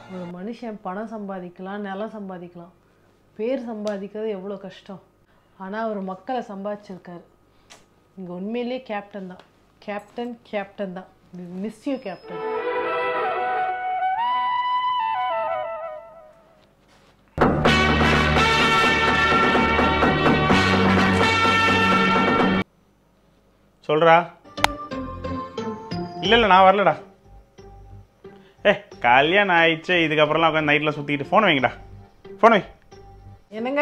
ஒரு மனுஷன் பணம் சம்பாதிக்கலாம் நிலம் சம்பாதிக்கலாம் பேர் சம்பாதிக்கிறது எவ்வளோ கஷ்டம் ஆனால் அவர் மக்களை சம்பாதிச்சிருக்காரு இங்கே உண்மையிலேயே கேப்டன் தான் கேப்டன் கேப்டன் தான் மிஸ் யூ கேப்டன் சொல்றா இல்லை இல்லை நான் வரலடா ஏ கல்யாணம் ஆயிடுச்சு இதுக்கப்புறம்லாம் உட்காந்து நைட்டில் சுற்றிக்கிட்டு ஃபோன் வைங்கடா ஃபோன் வை என்னங்க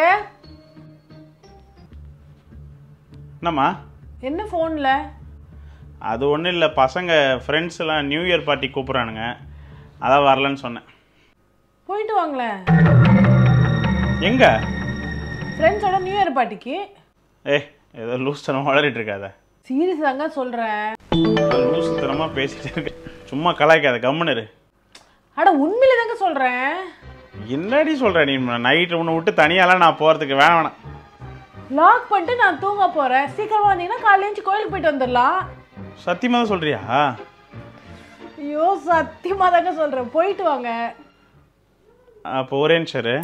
என்னம்மா என்ன ஃபோனில் அது ஒன்றும் இல்லை பசங்க ஃப்ரெண்ட்ஸ் எல்லாம் நியூ இயர் பார்ட்டி கூப்பிட்றானுங்க அதான் வரலன்னு சொன்னேன் போயிட்டு வாங்களேன் எங்க ஃப்ரெண்ட்ஸோட நியூ இயர் பார்ட்டிக்கு ஏ ஏதோ லூஸ் தனமாக வளரிட்டு இருக்காத சீரியஸ் தாங்க சொல்கிறேன் லூஸ் தனமாக பேசிட்டு இருக்க சும்மா கலாய்க்காத கம்முன்னு இரு. அட உண்மையிலே தாங்க சொல்கிறேன் என்னடி சொல்ற நீ நைட்டு உன்னை விட்டு தனியாலாம் நான் போகிறதுக்கு வேணாம் வேணாம் லாக் பண்ணிட்டு நான் தூங்க போகிறேன் சீக்கிரமா வந்தீங்கன்னா காலையில எழுந்து கோயிலுக்கு போயிட்டு வந்துடலாம் சத்தியமாக தான் சொல்றியா ஐயோ சத்தியமாக தாங்க சொல்கிறேன் போயிட்டு வாங்க அப்போ ஒரே நிமிஷம் இரு.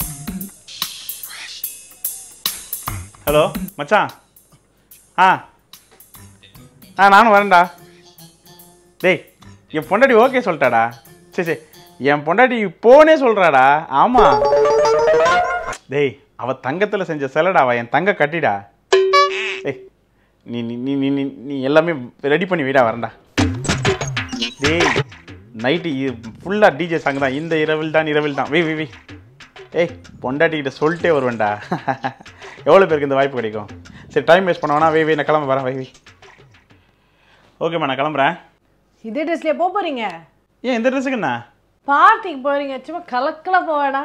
ஹலோ மச்சான் ஆ ஆ நானும் வரேன்டா டேய் என் பொண்டாட்டி ஓகே சொல்லிட்டாடா சரி சரி என் பொண்டாட்டி போனே சொல்கிறாடா ஆமாம் டேய் அவ தங்கத்தில் செஞ்ச சிலடா அவ என் தங்க கட்டிடா ஏய் நீ நீ நீ நீ நீ நீ எல்லாமே ரெடி பண்ணி வைடா வரேன்டா டேய் நைட்டு ஃபுல்லாக டிஜே சாங் தான் இந்த இரவில் தான் இரவில் தான் வை வை வை ஏய் பொண்டாட்டிக்கிட்ட சொல்லிட்டே வருவேன்டா எவ்வளோ பேருக்கு இந்த வாய்ப்பு கிடைக்கும் சரி டைம் வேஸ்ட் பண்ண வேணா வை வை நான் கிளம்ப வரேன் வை வை ஓகேம்மா நான் கிளம்புறேன் இதே ட்ரெஸ்லேயே போக போகிறீங்க ஏன் இந்த ட்ரெஸ்ஸுக்கு என்ன பார்ட்டிக்கு போகிறீங்க சும்மா கலக்கல போவேடா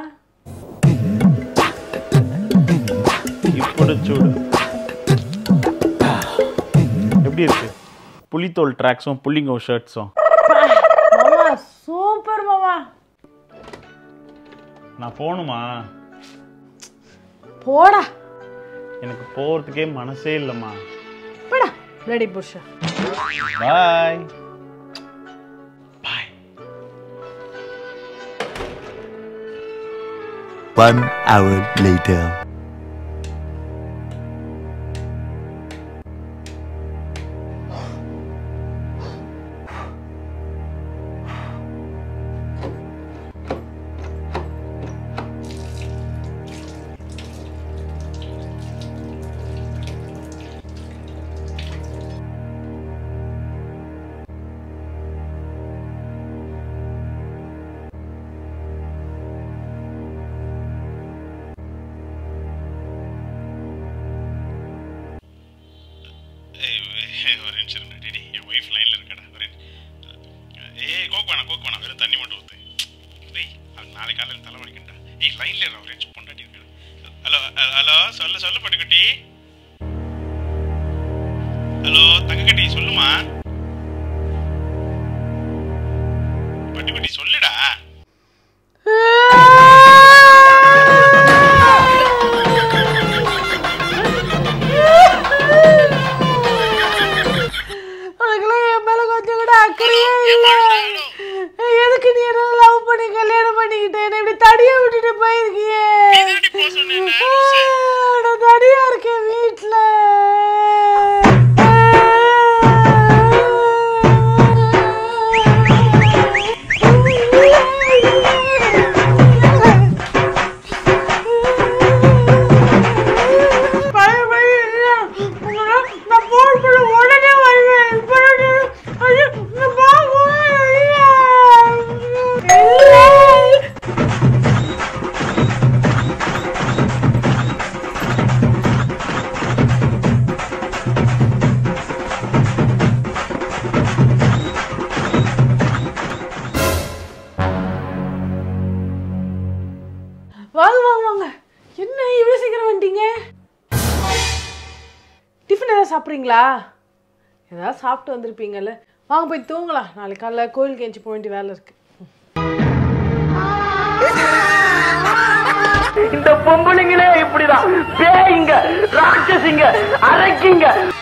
இப்படி சூடு எப்படி இருக்கு புலித்தோல் ட்ராக்ஸும் புள்ளிங்கோ ஷர்ட்ஸும் மாமா சூப்பர் மாமா நான் போகணுமா போடா எனக்கு போகிறதுக்கே மனசே இல்லைம்மா போடா ரெடி புருஷா பாய் பாய் One hour later. ஒரு நிமிஷம் இருங்க. டேய், டேய், என் ஒய்ஃப் லைனில் இருக்கடா ஒரு ஏய் கோக் வேணாம் கோக் வேணாம் வெறும் தண்ணி மட்டும் ஊற்று டேய் அது நாளைக்கு காலையில் தலை வலிக்கண்டா ஏய் லைனில் இருக்கா ஒரு நிமிஷம் பொண்டாட்டி இருக்கா ஹலோ ஹலோ சொல்லு சொல்லு பட்டுக்குட்டி ஹலோ தங்கக்கட்டி சொல்லுமா பட்டுக்குட்டி சொல்லுடா உனக்குலாம் என் மேல கொஞ்சம் கூட அக்கறையே இல்ல எதுக்கு நீ என்ன லவ் பண்ணி கல்யாணம் பண்ணிக்கிட்டு என்ன இப்படி தடியா விட்டுட்டு போயிருக்கியே நான் தடியா இருக்கேன் வீட்டுல பயம் பயம் இல்ல. உங்களை நான் போன் பண்ண உடனே வருவேன். இப்ப நான் ஐயோ, நான் பார்க்கவே இல்ல. இல்ல. வாங்க வாங்க வாங்க என்ன இவ்வளோ சீக்கிரம் வந்துட்டீங்க டிஃபன் ஏதாவது சாப்பிட்றீங்களா ஏதாவது சாப்பிட்டு வந்திருப்பீங்கல்ல வாங்க போய் தூங்கலாம் நாளைக்கு காலைல கோயிலுக்கு எஞ்சி போக வேண்டிய வேலை இருக்கு இந்த பொம்பளைங்களே இப்படிதான் பேய்ங்க ராட்சசிங்க அரைக்கிங்க